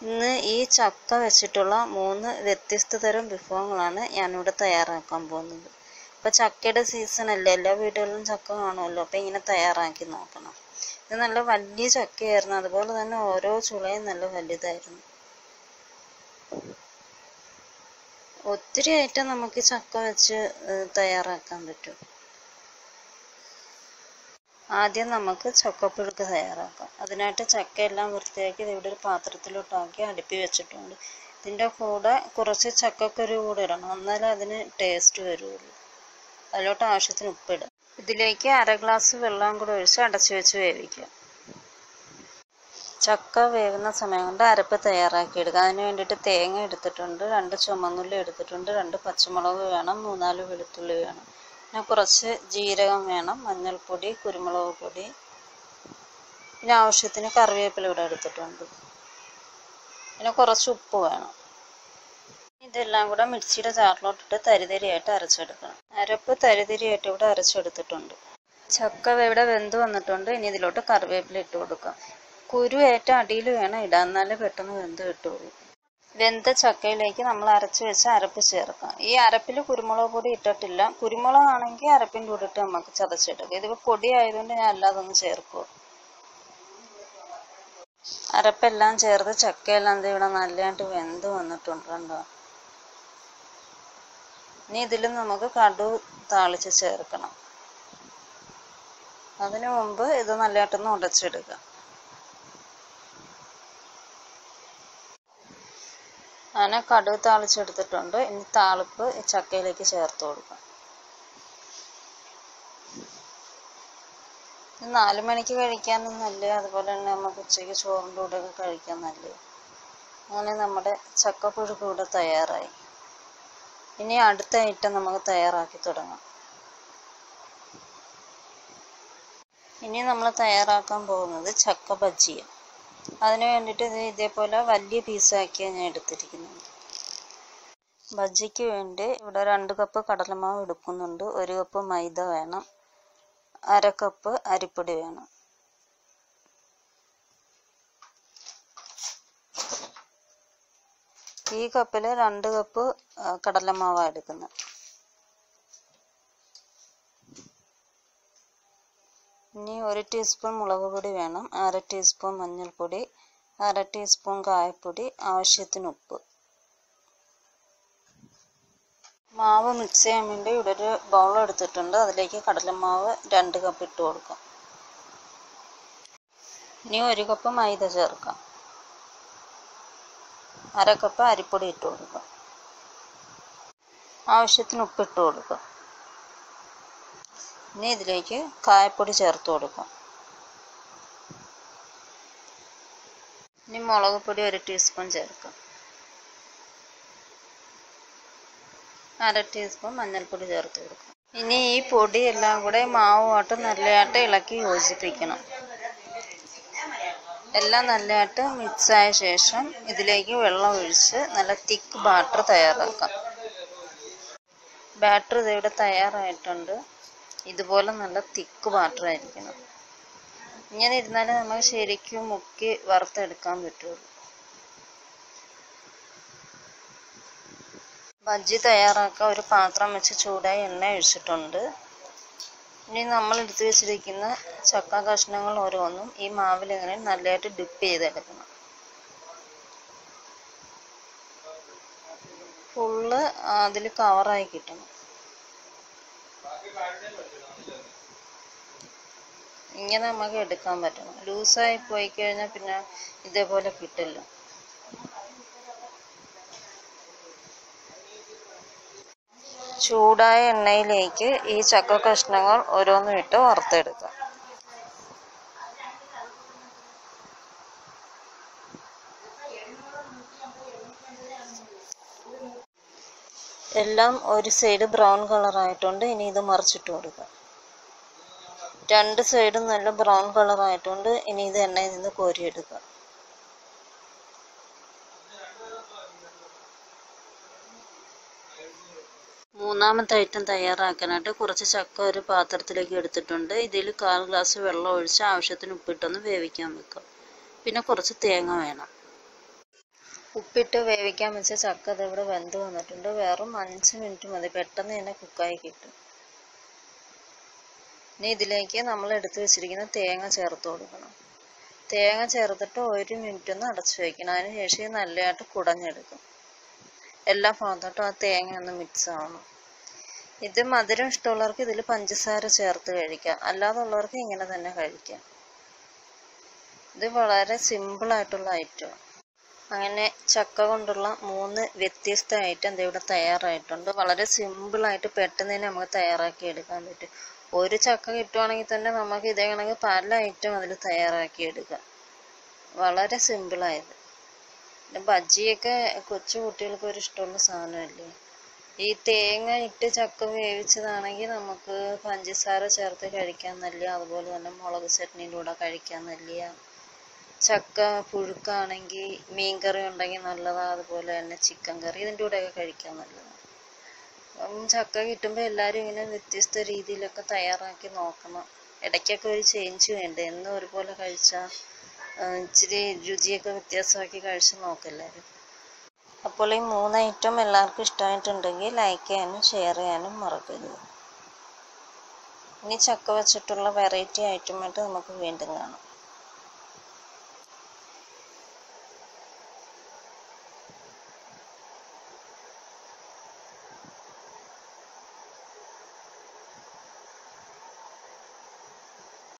ഇന്ന് ഈ ചക്ക വെച്ചിട്ടുള്ള മൂന്ന് വ്യത്യസ്ത തരം വിഭവങ്ങളാണ് ഞാനിവിടെ തയ്യാറാക്കാൻ പോകുന്നത് ഇപ്പോൾ ചക്കയുടെ സീസൺ അല്ലേ എല്ലാ വീടുകളിലും ചക്ക കാണുമല്ലോ അപ്പോൾ ഇങ്ങനെ തയ്യാറാക്കി നോക്കണം ഇത് നല്ല വലിയ ചക്കയായിരുന്നു അതുപോലെ തന്നെ ഓരോ ചുളയും നല്ല വലുതായിരുന്നു ഒത്തിരി ഐറ്റം നമുക്ക് ചക്ക വെച്ച് ഏഹ്, തയ്യാറാക്കാൻ പറ്റും ആദ്യം നമുക്ക് ചക്കപ്പുഴുക്ക് തയ്യാറാക്കാം അതിനായിട്ട് ചക്കയെല്ലാം വൃത്തിയാക്കി ഇത് ഇവിടെ ഒരു പാത്രത്തിലോട്ടാക്കി അടുപ്പി വെച്ചിട്ടുണ്ട് ഇതിൻ്റെ കൂടെ കുറച്ച് ചക്കക്കുരു കൂടെ ഇടണം എന്നാലേ അതിന് ടേസ്റ്റ് വരുള്ളൂ അതിലോട്ട് ആവശ്യത്തിന് ഉപ്പിടുക ഇതിലേക്ക് അര ഗ്ലാസ് വെള്ളം കൂടെ ഒഴിച്ച് അടച്ചു വെച്ച് വേവിക്കുക ചക്ക വേവുന്ന സമയം കൊണ്ട് അരപ്പ് തയ്യാറാക്കി എടുക്കുക അതിന് വേണ്ടിയിട്ട് തേങ്ങ എടുത്തിട്ടുണ്ട് രണ്ട് ചുമന്നുള്ളി എടുത്തിട്ടുണ്ട് രണ്ട് പച്ചമുളക് വേണം മൂന്നാല് വെളുത്തുള്ളി വേണം പിന്നെ കുറച്ച് ജീരകം വേണം മഞ്ഞൾപ്പൊടി കുരുമുളക് പൊടി പിന്നെ ആവശ്യത്തിന് കറിവേപ്പില ഇവിടെ എടുത്തിട്ടുണ്ട് പിന്നെ കുറച്ച് ഉപ്പ് വേണം ഇതെല്ലാം കൂടെ മിക്സിയുടെ ജാറിലോട്ടിട്ട് തരിതരിയായിട്ട് അരച്ചെടുക്കണം അരപ്പ് തരിതരിയായിട്ട് ഇവിടെ അരച്ചെടുത്തിട്ടുണ്ട് ചക്ക ഇവിടെ വെന്ത് വന്നിട്ടുണ്ട് ഇനി ഇതിലോട്ട് കറിവേപ്പില ഇട്ട് കൊടുക്കാം കുരു ഏറ്റവും അടിയിൽ വേണം ഇടാൻ എന്നാലേ പെട്ടെന്ന് വെന്ത് കിട്ടുള്ളൂ വെന്ത ചക്കയിലേക്ക് നമ്മൾ അരച്ച് വെച്ച അരപ്പ് ചേർക്കാം ഈ അരപ്പിൽ കുരുമുളക് പൊടി ഇട്ടിട്ടില്ല കുരുമുളക് ആണെങ്കിൽ അരപ്പിൻ്റെ കൂടെ ഇട്ട് നമുക്ക് ചതച്ചെടുക്കാം ഇതിപ്പോൾ പൊടി ആയതുകൊണ്ട് ഞാൻ അല്ലാതെ ഒന്ന് ചേർക്കുക അരപ്പെല്ലാം ചേർത്ത് ചക്കയെല്ലാം ദേ ഇവിടെ നല്ലതായിട്ട് വെന്ത് വന്നിട്ടുണ്ട് കണ്ടോ ഇനി ഇതിൽ നമുക്ക് കടു താളിച്ച് ചേർക്കണം അതിനു മുമ്പ് ഇത് നല്ലതായിട്ടൊന്ന് ഉടച്ചെടുക്കുക അങ്ങനെ കടുക് താളിച്ചെടുത്തിട്ടുണ്ട് ഇനി താളിപ്പ് ഈ ചക്കയിലേക്ക് ചേർത്ത് കൊടുക്കാം ഇത് നാല് മണിക്ക് കഴിക്കാനും നല്ല അതുപോലെ തന്നെ നമുക്ക് ഉച്ചയ്ക്ക് ചോറിൻ്റെ കൂടെയൊക്കെ കഴിക്കാൻ നല്ലത് അങ്ങനെ നമ്മുടെ ചക്കപ്പുഴുക്ക് ഇവിടെ തയ്യാറായി ഇനി അടുത്ത ഐറ്റം നമുക്ക് തയ്യാറാക്കി തുടങ്ങാം ഇനി നമ്മൾ തയ്യാറാക്കാൻ പോകുന്നത് ചക്ക ബജ്ജിയ അതിന് വേണ്ടിയിട്ട് ഇത് ഇതേപോലെ വലിയ പീസാക്കിയാണ് ഞാൻ എടുത്തിരിക്കുന്നത് ബജ്ജിക്ക് വേണ്ടി ഇവിടെ രണ്ട് കപ്പ് കടലമാവ് എടുക്കുന്നുണ്ട് ഒരു കപ്പ് മൈദ വേണം അര കപ്പ് അരിപ്പൊടി വേണം ഈ കപ്പിൽ രണ്ട് കപ്പ് ആ, കടലമാവാണ് എടുക്കുന്നത് ഇനി ഒരു ടീസ്പൂൺ മുളക് പൊടി വേണം അര ടീസ്പൂൺ മഞ്ഞൾപ്പൊടി അര ടീസ്പൂൺ കായപ്പൊടി ആവശ്യത്തിന് ഉപ്പ് മാവ് മിക്സ് ചെയ്യാൻ വേണ്ടി ഇവിടെ ഒരു ബൗൾ എടുത്തിട്ടുണ്ട് അതിലേക്ക് കടലമാവ് രണ്ട് കപ്പ് ഇട്ട് കൊടുക്കാം ഇനി ഒരു കപ്പ് മൈദ ചേർക്കാം അര കപ്പ് അരിപ്പൊടി ഇട്ട് കൊടുക്കാം ആവശ്യത്തിന് ഉപ്പ് ഇട്ട് കൊടുക്കാം ഇനി ഇതിലേക്ക് കായപ്പൊടി ചേർത്ത് കൊടുക്കാം ഇനി മുളക് പൊടി ഒരു ടീസ്പൂൺ ചേർക്കാം അര ടീസ്പൂൺ മഞ്ഞൾപ്പൊടി ചേർത്ത് കൊടുക്കാം ഇനി ഈ പൊടി എല്ലാം കൂടെ മാവുമായിട്ട് നല്ലതായിട്ട് ഇളക്കി യോജിപ്പിക്കണം എല്ലാം നല്ലതായിട്ട് മിക്സ് ആയ ശേഷം ഇതിലേക്ക് വെള്ളം ഒഴിച്ച് നല്ല തിക്ക് ബാറ്റർ തയ്യാറാക്കാം ബാറ്റർ ഇതിവിടെ തയ്യാറായിട്ടുണ്ട് ഇതുപോലെ നല്ല തിക്ക് ബാറ്റർ ആയിരിക്കണം ഇങ്ങനെ ഇരുന്നാലേ നമുക്ക് ശരിക്കും മുക്കി വറുത്തെടുക്കാൻ പറ്റുള്ളൂ ബജ്ജി തയ്യാറാക്കാൻ ഒരു പാത്രം വെച്ച് ചൂടായി എണ്ണ ഒഴിച്ചിട്ടുണ്ട് ഇനി നമ്മൾ എടുത്തു വെച്ചിരിക്കുന്ന ചക്ക കഷ്ണങ്ങൾ ഓരോന്നും ഈ മാവിൽ ഇങ്ങനെ നല്ലതായിട്ട് ഡിപ്പ് ചെയ്തെടുക്കണം ഫുള്ള് അതിൽ കവറായി കിട്ടണം ഇങ്ങനെ നമുക്ക് എടുക്കാൻ പറ്റണം ലൂസായി പോയി കഴിഞ്ഞാൽ പിന്നെ ഇതേപോലെ കിട്ടില്ല ചൂടായ എണ്ണയിലേക്ക് ഈ ചക്ക കഷ്ണങ്ങൾ ഓരോന്നും ഇട്ട് വറുത്തെടുക്കാം എല്ലാം ഒരു സൈഡ് ബ്രൗൺ കളർ ആയിട്ടുണ്ട് ഇനി ഇത് മറിച്ചിട്ട് കൊടുക്കാം രണ്ട് സൈഡും നല്ല ബ്രൗൺ കളർ ആയിട്ടുണ്ട് ഇനി ഇത് എണ്ണയിൽ നിന്ന് കോരിയെടുക്കാം മൂന്നാമത്തെ ഐറ്റം തയ്യാറാക്കാനായിട്ട് കുറച്ച് ചക്ക ഒരു പാത്രത്തിലേക്ക് എടുത്തിട്ടുണ്ട് ഇതിൽ കാൽ ഗ്ലാസ് വെള്ളം ഒഴിച്ച് ആവശ്യത്തിന് ഉപ്പിട്ടൊന്ന് വേവിക്കാൻ വെക്കാം പിന്നെ കുറച്ച് തേങ്ങ വേണം ഉപ്പിട്ട് വേവിക്കാൻ വെച്ച ചക്ക ഇതിവിടെ വെന്ത് വന്നിട്ടുണ്ട് വെറും അഞ്ച് മിനിറ്റ് മതി പെട്ടെന്ന് തന്നെ കുക്കായി കിട്ടും ഇനി ഇതിലേക്ക് നമ്മൾ എടുത്തു വെച്ചിരിക്കുന്ന തേങ്ങ ചേർത്ത് കൊടുക്കണം തേങ്ങ ചേർത്തിട്ട് ഒരു മിനിറ്റ് ഒന്ന് അടച്ചു വയ്ക്കണം അതിന് ശേഷം ഇത് നല്ലതായിട്ട് കുടഞ്ഞെടുക്കും എല്ലാ ഭാഗത്തോട്ടും ആ തേങ്ങ ഒന്ന് മിക്സ് ആവണം ഇത് മധുരം ഇഷ്ടമുള്ളവർക്ക് ഇതിൽ പഞ്ചസാര ചേർത്ത് കഴിക്കാം അല്ലാതുള്ളവർക്ക് ഇങ്ങനെ തന്നെ കഴിക്കാം ഇത് വളരെ സിമ്പിളായിട്ടുള്ള ഐറ്റമാണ് അങ്ങനെ ചക്ക കൊണ്ടുള്ള മൂന്ന് വ്യത്യസ്ത ഐറ്റം ദേ ഇവിടെ തയ്യാറായിട്ടുണ്ട് വളരെ സിമ്പിളായിട്ട് പെട്ടെന്ന് തന്നെ നമുക്ക് തയ്യാറാക്കി എടുക്കാൻ പറ്റും ഒരു ചക്ക കിട്ടുവാണെങ്കിൽ തന്നെ നമുക്ക് ഇതേ കണക്ക് പല ഐറ്റം അതിൽ തയ്യാറാക്കി എടുക്കാം വളരെ സിമ്പിളായത് പിന്നെ ബജ്ജിയൊക്കെ കൊച്ചു കുട്ടികൾക്ക് ഒരു ഇഷ്ടമുള്ള സാധനമല്ലേ ഈ തേങ്ങ ഇട്ട് ചക്ക വേവിച്ചതാണെങ്കിൽ നമുക്ക് പഞ്ചസാര ചേർത്ത് കഴിക്കാൻ നല്ല അതുപോലെ തന്നെ മുളക് ചട്നീൻ്റെ കൂടെ കഴിക്കാൻ നല്ല ചക്ക പുഴുക്കാണെങ്കിൽ മീൻ കറി ഉണ്ടെങ്കിൽ നല്ലതാണ് അതുപോലെ തന്നെ ചിക്കൻ കറി ഇതിൻ്റെ കൂടെയൊക്കെ കഴിക്കാൻ നല്ലതാണ് അപ്പം ചക്ക കിട്ടുമ്പോൾ എല്ലാവരും ഇങ്ങനെ വ്യത്യസ്ത രീതിയിലൊക്കെ തയ്യാറാക്കി നോക്കണം ഇടയ്ക്കൊക്കെ ഒരു ചേഞ്ച് വേണ്ടേ എന്നും ഒരുപോലെ കഴിച്ചാൽ ഇച്ചിരി രുചിയൊക്കെ വ്യത്യാസമാക്കി കഴിച്ച് നോക്കെല്ലാവരും അപ്പോൾ ഈ മൂന്ന് ഐറ്റം എല്ലാവർക്കും ഇഷ്ടമായിട്ടുണ്ടെങ്കിൽ ലൈക്ക് ചെയ്യാനും ഷെയർ ചെയ്യാനും മറക്കരുത് ഇനി ചക്ക വെച്ചിട്ടുള്ള വെറൈറ്റി ഐറ്റമായിട്ട് നമുക്ക് വീണ്ടും കാണാം